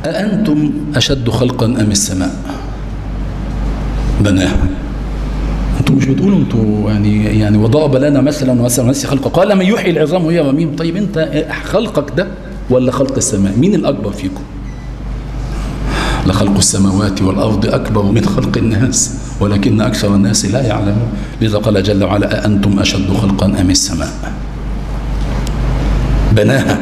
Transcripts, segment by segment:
أأنتم أشد خلقا أم السماء بناها انتوا مش بتقولوا انتوا يعني يعني وضرب لنا مثلا مثلا نسي خلقه قال من يحيي العظام وهي رميم طيب انت خلقك ده ولا خلق السماء مين الاكبر فيكم لخلق السماوات والارض اكبر من خلق الناس ولكن اكثر الناس لا يعلمون لذا قال جل وعلا أأنتم اشد خلقا ام السماء بناها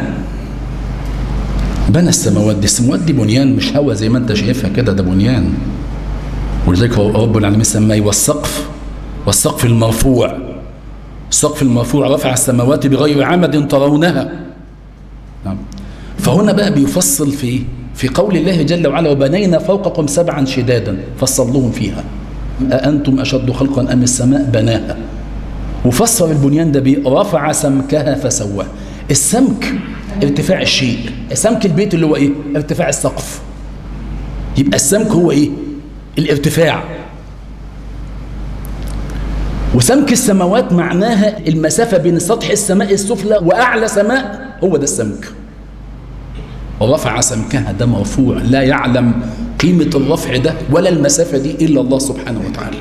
بنى السماوات دي السماوات دي بنيان مش هوا زي ما انت شايفها كده ده بنيان ولذلك رب العالمين سماه والسقف والسقف المرفوع السقف المرفوع رفع السماوات بغير عمد ترونها نعم. فهنا بقى بيفصل في في قول الله جل وعلا وبنينا فوقكم سبعا شدادا فصلوهم فيها أأنتم أشد خلقا أم السماء بناها وفسر البنيان ده بيه رفع سمكها فسواه السمك ارتفاع الشيء سمك البيت اللي هو ايه ارتفاع السقف يبقى السمك هو ايه الارتفاع وسمك السماوات معناها المسافة بين سطح السماء السفلى وأعلى سماء هو ده السمك ورفع سمكها ده مرفوع لا يعلم قيمة الرفع ده ولا المسافة دي إلا الله سبحانه وتعالى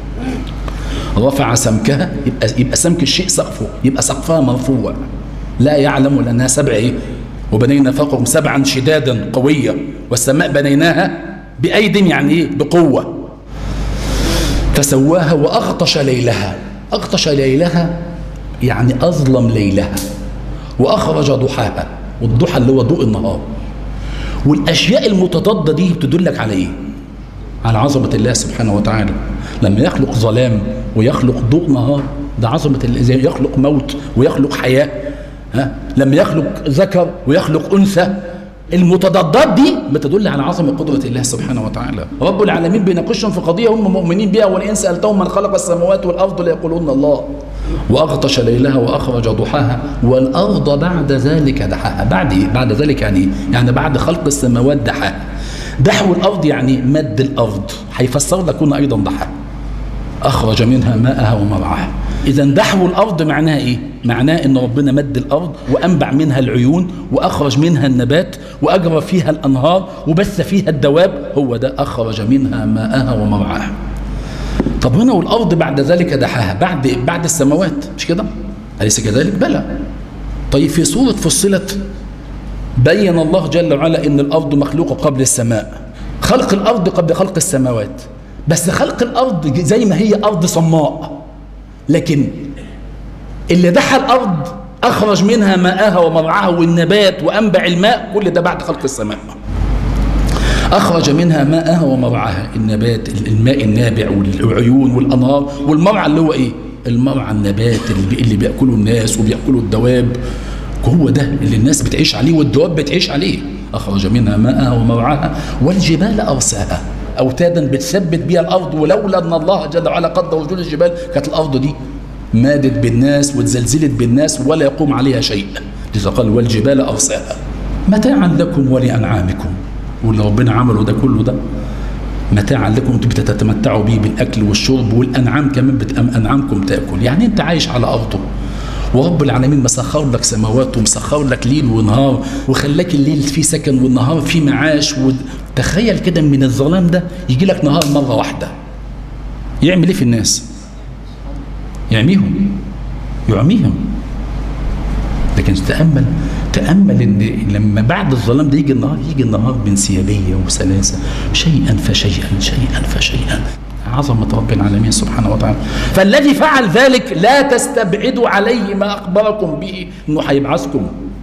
رفع سمكها يبقى, يبقى سمك الشيء سقفه يبقى سقفها مرفوع لا يعلم لأنها سبع إيه وبنينا فوقهم سبعا شدادا قوية والسماء بنيناها بأيد يعني إيه بقوة فسواها وأغطش ليلها أغطش ليلها يعني أظلم ليلها وأخرج ضحاها والضحى اللي هو ضوء النهار والأشياء المتضادة دي بتدلك على إيه على عظمة الله سبحانه وتعالى لما يخلق ظلام ويخلق ضوء نهار ده عظمة الله زي يخلق موت ويخلق حياة ها؟ لما يخلق ذكر ويخلق أنثى المتضادات دي بتدل على عظمة قدرة الله سبحانه وتعالى رب العالمين بيناقشهم في قضية هم مؤمنين بها ولئن سألتهم من خلق السماوات والأرض ليقولون الله وأغطش ليلها وأخرج ضحاها والأرض بعد ذلك دحاها بعد إيه؟ بعد ذلك يعني إيه؟ يعني بعد خلق السماوات دحاها دحو الأرض يعني مد الأرض هيفسر لك هنا أيضا دحاها أخرج منها ماءها ومرعاها إذا دحو الأرض معناها إيه؟ معناه إن ربنا مد الأرض وأنبع منها العيون وأخرج منها النبات وأجرى فيها الأنهار وبث فيها الدواب هو ده أخرج منها ماءها ومرعاها طب هنا والأرض بعد ذلك دحاها بعد بعد السماوات مش كده؟ أليس كذلك؟ بلى طيب في سورة فصلت بين الله جل وعلا إن الأرض مخلوقة قبل السماء خلق الأرض قبل خلق السماوات بس خلق الأرض زي ما هي أرض صماء لكن اللي دحى الأرض أخرج منها ماءها ومرعاها والنبات وأنبع الماء كل ده بعد خلق السماء أخرج منها ماءها ومرعاها النبات الماء النابع والعيون والأنهار والمرعى اللي هو إيه المرعى النبات اللي, اللي بيأكله الناس وبيأكله الدواب هو ده اللي الناس بتعيش عليه والدواب بتعيش عليه أخرج منها ماءها ومرعاها والجبال أرساها أوتادا بتثبت بيها الأرض ولولا أن الله جل وعلا قدر وجود الجبال كانت الأرض دي مادت بالناس واتزلزلت بالناس ولا يقوم عليها شيء لذا قال والجبال أرساها متاعا لكم ولأنعامكم واللي ربنا عمله ده كله ده متاعا لكم انتم بتتمتعوا بيه بالاكل والشرب والانعام كمان بتأم انعامكم تاكل يعني انت عايش على ارضه ورب العالمين مسخر لك سماوات ومسخر لك ليل ونهار وخلاك الليل فيه سكن والنهار فيه معاش تخيل كده من الظلام ده يجي لك نهار مره واحده يعمل ايه في الناس يعميهم يعميهم لكن تأمل تأمل ان لما بعد الظلام ده يجي النهار يجي النهار بانسيابية وسلاسة شيئا فشيئا شيئا فشيئا عظمة رب العالمين سبحانه وتعالى فالذي فعل ذلك لا تستبعدوا عليه ما أخبركم به أنه هيبعثكم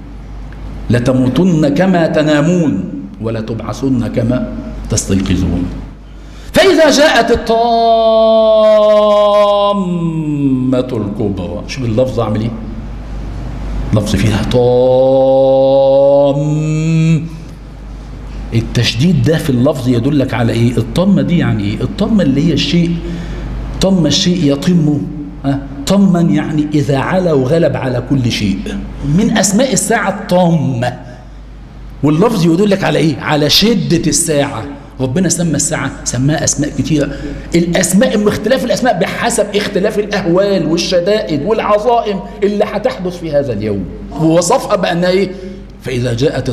لتموتن كما تنامون ولا تبعثن كما تستيقظون فإذا جاءت الطامة الكبرى شوف اللفظ عامل ايه لفظ فيها طام التشديد ده في اللفظ يدلك على ايه الطمة دي يعني ايه الطمة اللي هي الشيء طم الشيء يطمه طما يعني إذا علا وغلب على كل شيء من أسماء الساعة الطامة واللفظ يدلك على ايه على شدة الساعة ربنا سمى الساعة سماها أسماء كثيرة الأسماء من اختلاف الأسماء بحسب اختلاف الأهوال والشدائد والعظائم اللي هتحدث في هذا اليوم ووصفها بأنها إيه فإذا جاءت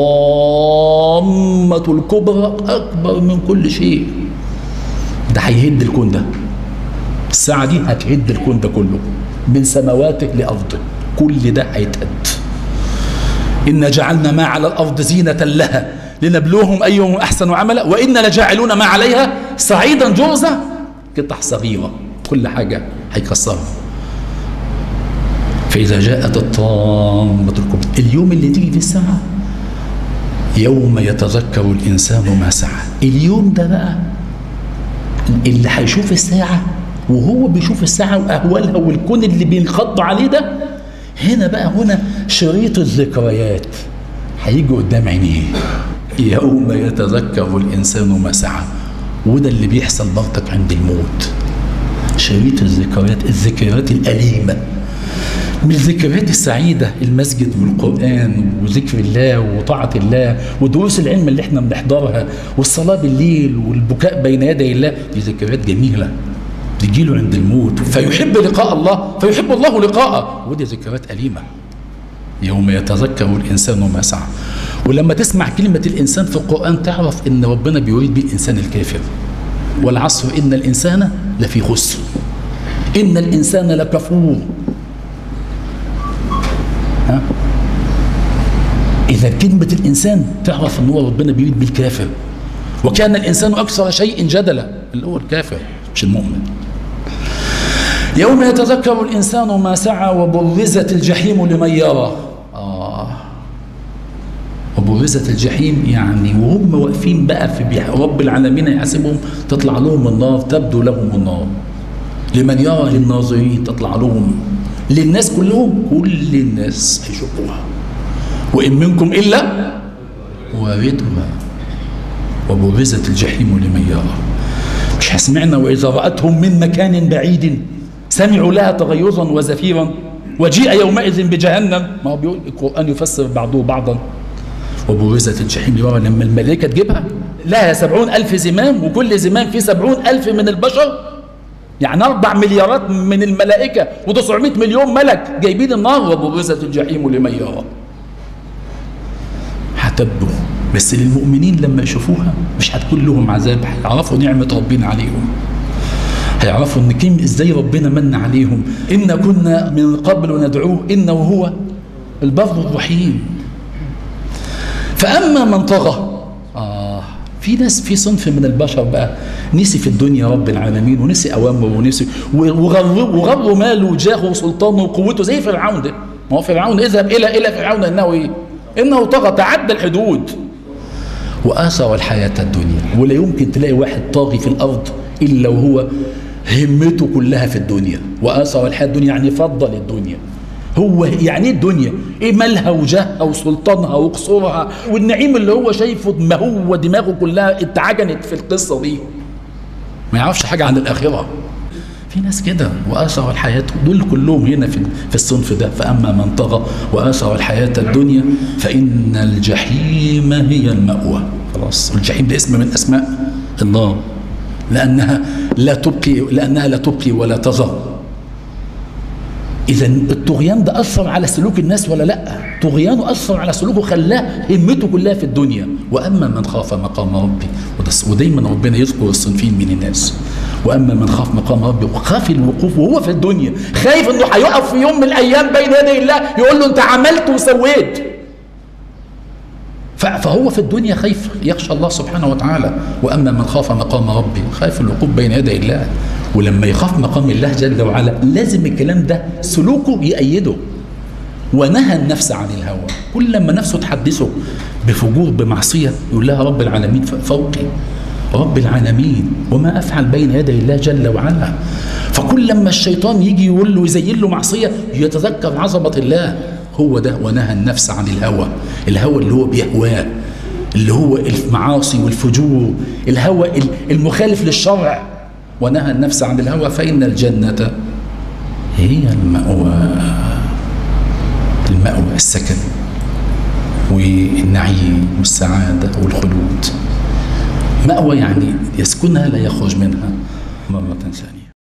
الطامة الكبرى أكبر من كل شيء ده هيهد الكون ده الساعة دي هتهد الكون ده كله من سماواته لأرضه كل ده هيتهد إن جعلنا ما على الأرض زينة لها لنبلوهم أيهم أحسن عملا وإن لجاعلون ما عليها صعيدا جرزا قطع صغيرة كل حاجة هيكسرها فإذا جاءت الطامة الكبرى اليوم اللي تيجي في الساعة يوم يتذكر الإنسان ما سعى اليوم ده بقى اللي هيشوف الساعة وهو بيشوف الساعة وأهوالها والكون اللي بينخض عليه ده هنا بقى هنا شريط الذكريات هيجي قدام عينيه يوم يتذكر الإنسان ما سعى وده اللي بيحصل برضك عند الموت شريط الذكريات الذكريات الأليمة من الذكريات السعيدة المسجد والقرآن وذكر الله وطاعة الله ودروس العلم اللي احنا بنحضرها والصلاة بالليل والبكاء بين يدي الله دي ذكريات جميلة تجيله عند الموت فيحب لقاء الله فيحب الله لقاءه ودي ذكريات أليمة يوم يتذكر الإنسان ما سعى ولما تسمع كلمة الإنسان في القرآن تعرف إن ربنا بيريد بيه الإنسان الكافر والعصر إن الإنسان لفي خسر إن الإنسان لكفور ها؟ إذا كلمة الإنسان تعرف أن هو ربنا بيريد بالكافر وكان الإنسان أكثر شيء جدلا اللي هو الكافر مش المؤمن يوم يتذكر الإنسان ما سعى وبرزت الجحيم لمن يرى آه وبرزت الجحيم يعني وهم واقفين بقى في بيح رب العالمين يحاسبهم تطلع لهم النار تبدو لهم النار لمن يرى للناظرين تطلع لهم للناس كلهم كل الناس هيشوفوها وإن منكم إلا واردها وبرزت الجحيم لمن يرى مش هسمعنا وإذا رأتهم من مكان بعيد سمعوا لها تغيظا وزفيرا وجيء يومئذ بجهنم ما هو بيقول القرآن يفسر بعضه بعضا وبرزت الجحيم لمن لما الملائكة تجيبها لها سبعون ألف زمام وكل زمام فيه سبعون ألف من البشر يعني أربع مليارات من الملائكة و900 مليون ملك جايبين النار وبرزت الجحيم لمن يرى هتبدو بس للمؤمنين لما يشوفوها مش هتكون لهم عذاب هيعرفوا نعمة ربنا عليهم هيعرفوا ان كم ازاي ربنا من عليهم إن كنا من قبل ندعوه إنه هو البر الرحيم فأما من طغى آه في ناس في صنف من البشر بقى نسي في الدنيا رب العالمين ونسي أوامره ونسي وغروا وغروا ماله وجاهه وسلطانه وقوته زي فرعون ده ما هو فرعون اذهب إلى إلى فرعون إنه إيه؟ إنه طغى تعدى الحدود وآثر الحياة الدنيا ولا يمكن تلاقي واحد طاغي في الأرض إلا وهو همته كلها في الدنيا وآثر الحياة الدنيا يعني فضل الدنيا هو يعني الدنيا ايه مالها وجهها وسلطانها وقصورها والنعيم اللي هو شايفه ما هو دماغه كلها اتعجنت في القصة دي ما يعرفش حاجة عن الآخرة في ناس كده وآثر الحياة دول كلهم هنا في, في الصنف ده فأما من طغى وآثر الحياة الدنيا فإن الجحيم هي المأوى خلاص والجحيم ده اسم من أسماء النار لأنها لا تبقي لأنها لا تبقي ولا تذر إذا الطغيان ده أثر على سلوك الناس ولا لا؟ طغيانه أثر على سلوكه خلاه همته كلها في الدنيا وأما من خاف مقام ربي ودايما ربنا يذكر الصنفين من الناس وأما من خاف مقام ربي وخاف الوقوف وهو في الدنيا خايف إنه هيقف في يوم من الأيام بين يدي الله يقول له أنت عملت وسويت فهو في الدنيا خايف يخشى الله سبحانه وتعالى وأما من خاف مقام ربي خايف الوقوف بين يدي الله ولما يخاف مقام الله جل وعلا لازم الكلام ده سلوكه يأيده ونهى النفس عن الهوى كل لما نفسه تحدثه بفجور بمعصية يقول لها رب العالمين فوقي رب العالمين وما أفعل بين يدي الله جل وعلا فكل لما الشيطان يجي يقول له يزين له معصية يتذكر عظمة الله هو ده ونهى النفس عن الهوى الهوى اللي هو بيهواه اللي هو المعاصي والفجور الهوى المخالف للشرع ونهى النفس عن الهوى فإن الجنة هي المأوى المأوى السكن والنعيم والسعادة والخلود مأوى يعني يسكنها لا يخرج منها مرة ثانية